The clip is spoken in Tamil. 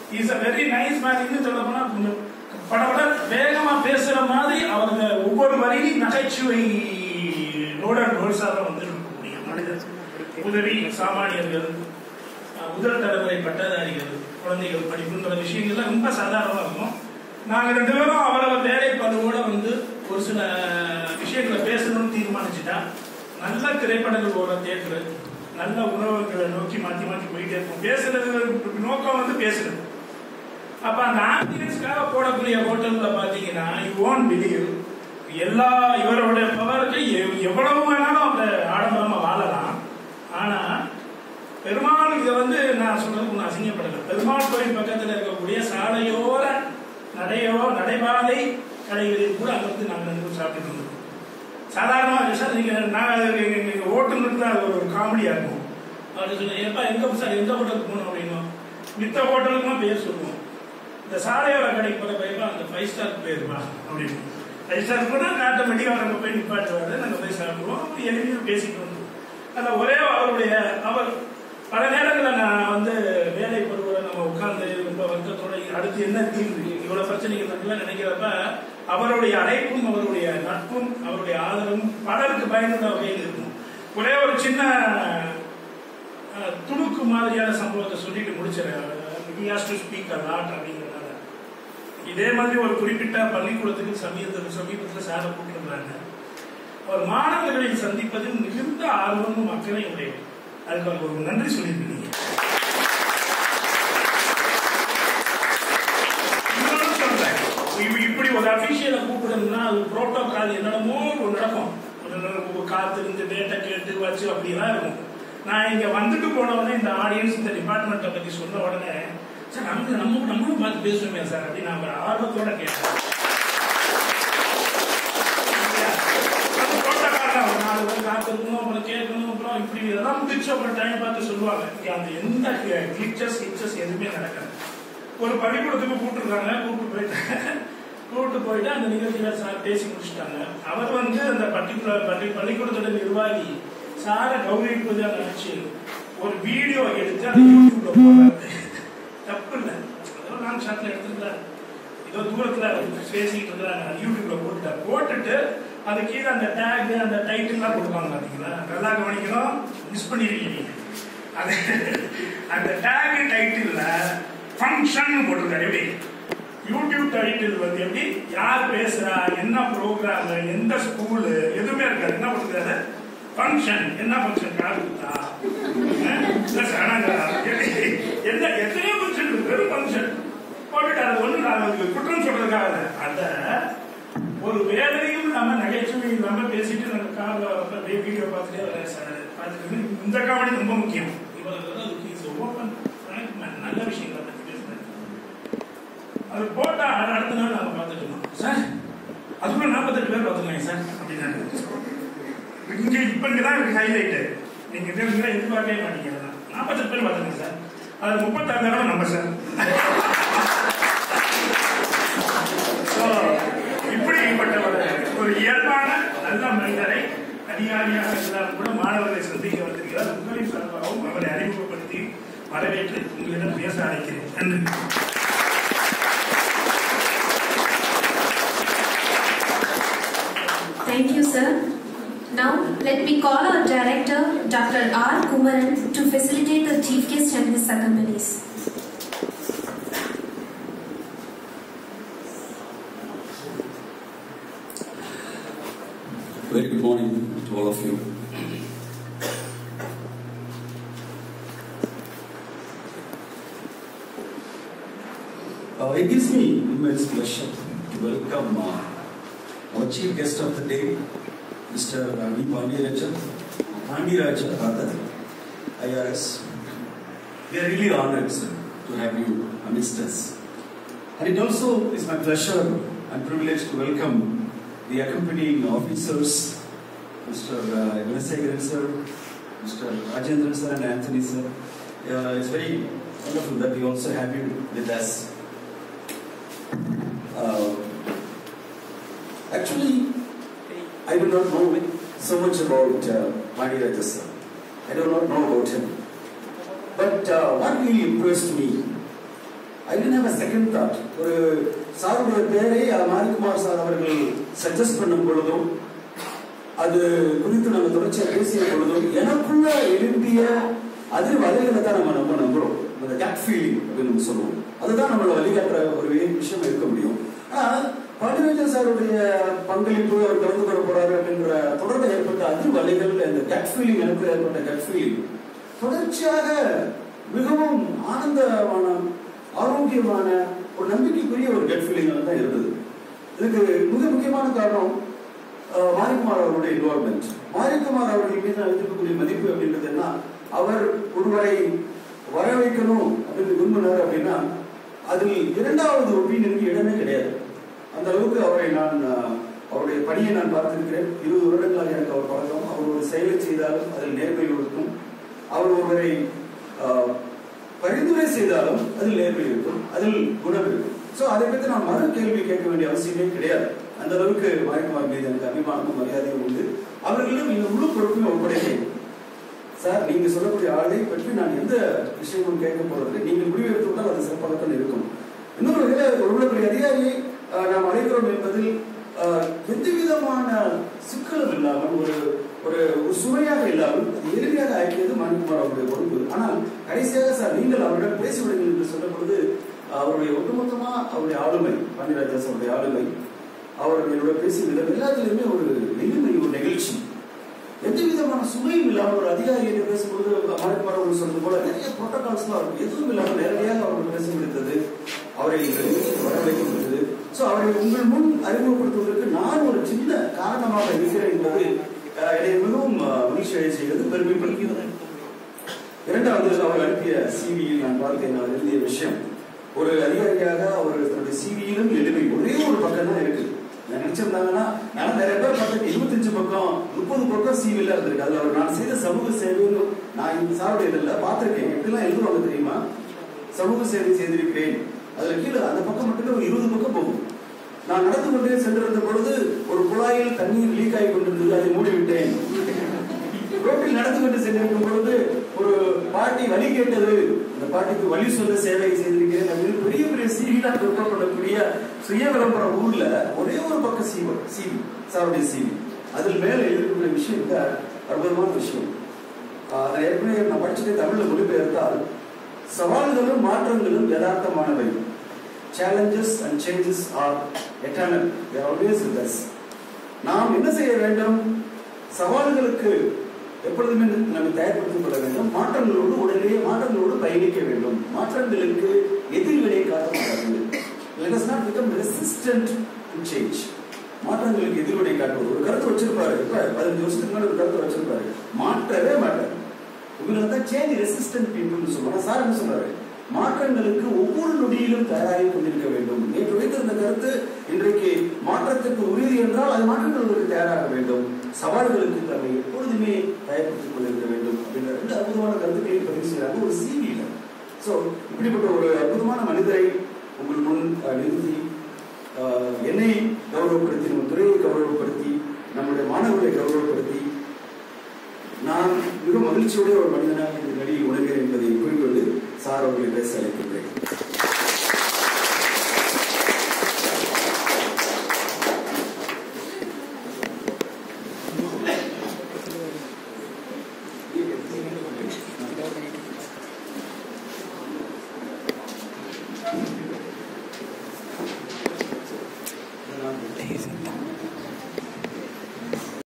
Is a very nice man இன்னும் சொல்ல போனா படபட வேகமா பேசுற மாதிரி அவங்க ஒவ்வொரு வரியும் நகைச்சுவை நோடல் ரோல்ஸா தான் வந்து இருக்கக்கூடிய மனிதர் உதவி சாமானியர்கள் அஹ், முதல் தலைமுறை பட்டதாரிகள் குழந்தைகள் படிப்புங்கிற விஷயங்கள்லாம் ரொம்ப சாதாரணமா இருக்கும் நாங்க ரெண்டு பேரும் அவரவர் வேலை பழுவோட வந்து ஒரு சில விஷயங்களை பேசணும்னு தீர்மானிச்சுட்டா நல்ல திரைப்படங்கள் ஓட தேட்டரு நல்ல உணவுகளை நோக்கி மாத்தி மாத்தி போயிட்டே இருக்கும் பேசுறது நோக்கம் வந்து பேசுறது அப்ப அந்த ஆம்பியன்ஸ்க்காக போடக்கூடிய ஹோட்டல்ல பாத்தீங்கன்னா யூ ஓன் பிலீவ் எல்லா இவரோட பவருக்கு எவ்வளவு வேணாலும் அந்த ஆடம்பரமா வாழலாம் ஆனா பெருமாள் இதை வந்து நான் சொல்றதுக்கு ஒன்றும் அசிங்கப்படலை பெருமாள் கோயில் பக்கத்துல இருக்கக்கூடிய சாலையோர நடையோ நடைபாதை கடைகளில் கூட அங்க வந்து நாங்கள் ரெண்டு பேரும் சாப்பிட்டு இருந்தோம் சாதாரணமாக சார் நீங்க நான் எங்க ஓட்டுநருக்கு தான் அது ஒரு காமெடியா இருக்கும் அவர் சொன்னேன் ஏப்பா எங்க சார் எந்த ஹோட்டலுக்கு போகணும் அப்படின்னா மித்த ஹோட்டலுக்குலாம் பேர் சொல்லுவோம் இந்த சாலையோர கடைக்கு போற பையப்பா அந்த ஃபைவ் ஸ்டார் போயிருப்பா அப்படின்னு ஃபைவ் ஸ்டார் போனா ஆட்டோமேட்டிக்காக அவர் அங்கே போய் நிப்பாட்டுவாரு நாங்கள் போய் சாப்பிடுவோம் எளிமையாக பேசிட்டு வந்தோம் அதில் ஒரே அவருடைய அவர் பல நேரங்களில் நான் வந்து வேலை பருவ நம்ம உட்கார்ந்து ரொம்ப வருத்தத்தோட அடுத்து என்ன தீர்வு இவ்வளவு பிரச்சனைகள் இருக்குலாம் நினைக்கிறப்ப அவருடைய அழைப்பும் அவருடைய நட்பும் அவருடைய ஆதரவும் பலருக்கு பயனுள்ள வகையில் இருக்கும் ஒரே ஒரு சின்ன அஹ், துணுக்கு மாதிரியான சம்பவத்தை சொல்லிட்டு முடிச்சிடறேன் he has to speak a lot அப்படிங்கிறனால இதே மாதிரி ஒரு குறிப்பிட்ட பள்ளிக்கூடத்துக்கு சமீபத்தில் சமீபத்தில் சார கூப்பிட்டுருந்தாங்க அவர் மாணவர்களை சந்திப்பதில் மிகுந்த ஆர்வமும் அக்கறை உடையவர் அதுக்கு அவர் ஒரு நன்றி சொல்லியிருக்கீங்க இன்னொன்னு சொல்றேன். இப்ப- இப்படி ஒரு அபிஷியலை கூப்பிடணும்னா அது புரோட்டோகால் என்னென்னமோ ஒரு நடக்கும் ஒரு காத்திருந்து டேட்டை கேட்டு வச்சு அப்படிலாம் இருக்கும் நான் இங்க வந்துட்டு போன உடனே இந்த ஆடியன்ஸ் இந்த டிபார்ட்மெண்ட்டை பத்தி சொன்ன உடனே சார் நமக்கு நம்ம நம்மளும் பார்த்து பேசுவோமே சார் அப்படின்னு நான் ஒரு ஆர்வத்தோட கேட்டேன் அது protocol தான். ஒரு நாலு பேர் காத்திருக்கணும், அப்புறம் கேட்கணும், அப்புறம் இப்படி இதெல்லாம் முடிச்சு அப்புறம் time பார்த்து சொல்லுவாங்க. இங்க அந்த எந்த glitches, hitches எதுவுமே நடக்காது. ஒரு பள்ளிக்கூடத்துக்கு கூப்பிட்டுருக்காங்க கூப்பிட்டு போயிட்டாங்க கூப்பிட்டு போயிட்டு அந்த நிகழ்ச்சியில சார் பேசி முடிச்சிட்டாங்க அவர் வந்து அந்த பர்டிகுலர் பள்ளி பள்ளிக்கூடத்தோட நிர்வாகி சாரை கௌரவிப்பதா நினைச்சு ஒரு வீடியோ எடுத்து அந்த யூடியூப்ல போடுறாரு தப்பு இல்லை அதெல்லாம் நான் ஷாட்ல எடுத்துருக்கேன் ஏதோ தூரத்துல பேசிட்டு இருக்கிறாங்க யூடியூப்ல போட்டுட்டார் போட்டுட்டு அது கீழே அந்த டேக் அந்த டைட்டில்லாம் கொடுப்பாங்க பாத்தீங்களா நல்லா கவனிக்கணும் மிஸ் பண்ணிருக்கீங்க அது அந்த டேக் டைட்டில்ல ஃபங்க்ஷன் போட்டிருக்காரு எப்படி யூடியூப் டைட்டில் வந்து எப்படி யார் பேசுறா என்ன ப்ரோக்ராம் எந்த ஸ்கூல் எதுவுமே இருக்காது என்ன போட்டிருக்காரு ஃபங்க்ஷன் என்ன ஃபங்க்ஷன் கார் குத்தா அஹ், இல்ல சடங்கா என்ன எத்தனையோ ஃபங்க்ஷன் வெறும் ஃபங்க்ஷன் போட்டுட்டு அது ஒண்ணு நான் அதுக்கு குற்றம் சொல்றதுக்காக இல்ல. அந்த ஒரு வேதனையும் இல்லாம நகைச்சுவை இல்லாம பேசிட்டு நம்ம கார்ல வந்து அப்படியே வீடியோ பார்த்துட்டே வரேன் சார் பார்த்துட்டு இந்த காமெடி ரொம்ப முக்கியம் இவர் ஓப்பன் நல்ல விஷயங்களை பத்தி பேசுறேன் அது போட்டா அது அடுத்த நாள் நாங்க பார்த்துட்டு இருந்தோம் சார் அதுக்குள்ள நாற்பத்தெட்டு பேர் பார்த்துருக்காங்க சார் அப்படின்னாரு இங்க இப்ப இங்கதான் இருக்கு ஹைலைட் நீங்க இதெல்லாம் எதிர்பார்க்கவே மாட்டீங்க நாற்பத்தெட்டு பேர் பார்த்துருங்க சார் அது முப்பத்தாறு தடவை நம்ம சார் So, இப்படிப்பட்ட ஒரு ஒரு இயல்பான நல்ல மனிதரை அதிகாரியாக இருந்தாலும் கூட மாணவர்களை சந்திக்க வந்திருக்கிறார் உங்களின் சார்பாகவும் அவரை அறிமுகப்படுத்தி வரவேற்று உங்களிடம் பேச அழைக்கிறேன் நன்றி Thank you, sir. Now, let me call our director, Dr. R. Kumaran, to facilitate the chief guest and his accompanies. Very good morning to all of you. Uh, it gives me immense pleasure to welcome uh, our chief guest of the day, Mr. Ravi Pandirajan, Pandiraja rather, IRS. We are really honored, sir, to have you amidst us. And it also is my pleasure and privilege to welcome the accompanying officers, Mr. Uh, Gunasegaran sir, Mr. Rajendran sir and Anthony sir. Uh, it's very wonderful that we also have you with us. Uh, actually, I do not know so much about uh, Mani Raja sir. I do not know about him. But uh, what really impressed me I tend have a second thought ஒரு சாருடைய பேரை மாரிக்குமார் சார் அவர்கள் சஜஸ்ட் பண்ணும் பொழுதும் அது குறித்து நம்ம தொடர்ச்சியாக பேசிய பொழுதும் எனக்குள்ள எழுப்பிய அதிர் வலைகளை தான் நம்ம நம்ம நம்புறோம் அந்த கேட் ஃபீலிங் அப்படின்னு நம்ம சொல்லுவோம் அதுதான் நம்மளை வழிகாட்டுற ஒரு விஷயம் இருக்க முடியும் ஆனா பாண்டியராஜன் சாருடைய பங்களிப்பு அவர் கலந்து கொள்ள போறாரு அப்படின்ற தொடர்ந்து ஏற்பட்ட அதிர் வலைகள் அந்த கேட் ஃபீலிங் எனக்கு ஏற்பட்ட கேட் ஃபீலிங் தொடர்ச்சியாக மிகவும் ஆனந்தமான ஆரோக்கியமான ஒரு நம்பிக்கைக்குரிய ஒரு கட் ஃபீலிங் தான் இருந்தது இதுக்கு மிக முக்கியமான காரணம் அஹ், மாரிக்குமார் அவருடைய இன்வால்மெண்ட் மாரிக்குமார் அவர்கள் மீது நான் வைத்திருக்கக்கூடிய மதிப்பு அப்படின்றது என்ன அவர் ஒருவரை வர வைக்கணும் அப்படின்னு விரும்பினார் அப்படின்னா அதில் இரண்டாவது ஒப்பீனியனுக்கு இடமே கிடையாது அந்த அளவுக்கு அவரை நான் அஹ், அவருடைய பணியை நான் பார்த்திருக்கிறேன் இருபது வருடங்களாக எனக்கு அவர் பழக்கம் அவர் ஒரு செயலை செய்தாலும் அதில் நேர்மை இருக்கும் அவர் ஒருவரை ஆஹ், பரிந்துரை செய்தாலும் அதில் நேர்மை இருக்கும் அதில் குணம் இருக்கும் சோ அதை பற்றி நான் மறு கேள்வி கேட்க வேண்டிய அவசியமே கிடையாது அந்த அளவுக்கு மாயக்குமார் மீது எனக்கு அபிமானமும் மரியாதையும் உண்டு அவர்களிடம் இந்த முழு பொறுப்பையும் ஒப்படைக்கிறேன் சார் நீங்க சொல்லக்கூடிய ஆளை பற்றி நான் எந்த விஷயமும் கேட்க போறதில்லை நீங்கள் முடிவு எடுத்துவிட்டால் அது சிறப்பாகத்தான் இருக்கும் இன்னொரு வகையில் ஒரு பெரிய அதிகாரியை ஆஹ், நாம் அழைக்கிறோம் என்பதில் ஆஹ், எந்த விதமான சிக்கலும் இல்லாமல் ஒரு ஒரு ஒரு சுமையாக இல்லாமல் அது எளிமையாக ஆக்கியது மணிக்குமார் அவருடைய பொறுப்பு ஆனால் கடைசியாக சார் நீங்கள் அவரிடம் பேசிவிடுங்கள் என்று சொன்ன பொழுது அவருடைய ஒட்டுமொத்தமா அவருடைய ஆளுமை பாண்டியராஜாஸ் அவருடைய ஆளுமை அவர் என்னோட பேசிய விதம் எல்லாத்துலயுமே ஒரு எளிமை ஒரு நெகிழ்ச்சி எந்த விதமான சுமையும் இல்லாமல் ஒரு அதிகாரி என்று பேசும்போது மணிக்குமார் அவர்கள் சொன்னது போல நிறைய புரோட்டோகால்ஸ்லாம் இருக்கும் எதுவும் இல்லாமல் நேரடியாக அவர்கள் பேச முடிந்தது அவரை இந்த நிகழ்ச்சிக்கு வர வைக்க முடிந்தது ஸோ அவரை உங்கள் முன் அறிமுகப்படுத்துவதற்கு நான் ஒரு சின்ன காரணமாக இருக்கிறேன் என்பது அஹ், என்னை மிகவும் அஹ், மகிழ்ச்சி அடைய செய்கிறது பெருமைப்படுகிறது இரண்டாவது அவர் அனுப்பிய சிவியில் நான் பார்த்தேன் அவர் எழுதிய விஷயம் ஒரு அதிகாரியாக அவர் தன்னுடைய சிவியிலும் எளிமை ஒரே ஒரு பக்கம் தான் இருக்கு நான் நினைச்சிருந்தாங்கன்னா நான் நிறைய பேர் பார்த்தேன் இருபத்தஞ்சு பக்கம் முப்பது பக்கம் சிவில இருந்திருக்கு அதுல அவர் நான் செய்த சமூக சேவைன்னு நான் இந்த சாருடைய இதில் பார்த்திருக்கேன் எப்படிலாம் எழுதுவாங்க தெரியுமா சமூக சேவை செய்திருக்கிறேன் அதுல கீழே அந்த பக்கம் மட்டுமே ஒரு இருபது பக்கம் போகும் நான் நடந்து கொண்டே சென்றிருந்த பொழுது ஒரு குழாயில் தண்ணீர் லீக் ஆகி கொண்டிருந்தது அதை மூடிவிட்டேன் ரோட்டில் நடந்து கொண்டு சென்றிருக்கும் பொழுது ஒரு பாட்டி வழி கேட்டது அந்த பாட்டிக்கு வழி சொல்ல சேவை செய்திருக்கிறேன் அப்படின்னு பெரிய பெரிய சீவிலாம் ப்ரிப்பேர் பண்ணக்கூடிய சுய விளம்பரம் ஊர்ல ஒரே ஒரு பக்கம் சீவ சீவி சாருடைய சீவி அதில் மேல எழுதக்கூடிய விஷயம் மிக அற்புதமான விஷயம் ஆஹ் அதை ஏற்கனவே நான் படிச்சுட்டு தமிழ்ல மொழிபெயர்த்தால் சவால்களும் மாற்றங்களும் யதார்த்தமானவை challenges and changes are eternal they are always with us நாம் என்ன செய்ய வேண்டும் சவால்களுக்கு எப்பொழுதுமே நம்மை தயார்படுத்திக் கொள்ள வேண்டும் மாற்றங்களோடு உடனே மாற்றங்களோடு பயணிக்க வேண்டும் மாற்றங்களுக்கு எதிர்வினை காட்டக்கூடாது let us not become resistant to change மாற்றங்களுக்கு எதிர்வினை காட்டுவது ஒரு கருத்து வச்சிருப்பாரு இப்ப பதினஞ்சு வருஷத்துக்கு முன்னாடி ஒரு கருத்து வச்சிருப்பாரு மாற்றவே மாட்டார் இவங்க தான் சேஞ்ச் ரெசிஸ்டன்ட் பீப்புள்னு சொல்லுவாங்க சார் என்ன சொல்றாரு மாற்றங்களுக்கு ஒவ்வொரு நொடியிலும் தயாராகி கொண்டிருக்க வேண்டும் நேற்று வைத்திருந்த கருத்து இன்றைக்கு மாற்றத்துக்கு உறுதி என்றால் அது மாற்றங்களுக்கு தயாராக வேண்டும் சவால்களுக்கு தம்மை எப்பொழுதுமே தயார்படுத்திக் கொண்டிருக்க வேண்டும் அப்படின்ற ரெண்டு அற்புதமான கருத்துக்களை பதிவு செய்யறாங்க ஒரு சிவியில ஸோ இப்படிப்பட்ட ஒரு அற்புதமான மனிதரை உங்கள் முன் அஹ், நிறுத்தி அஹ், என்னை கௌரவப்படுத்தி நம்ம துறையை கௌரவப்படுத்தி நம்முடைய மாணவர்களை கௌரவப்படுத்தி நான் மிக மகிழ்ச்சியுடைய ஒரு மனிதனாக இந்த நடிகை உணர்கிறேன் என்பதை குறிக்கொண்டு சார் அவர்களை பேச அழைக்கின்றேன் Thank you.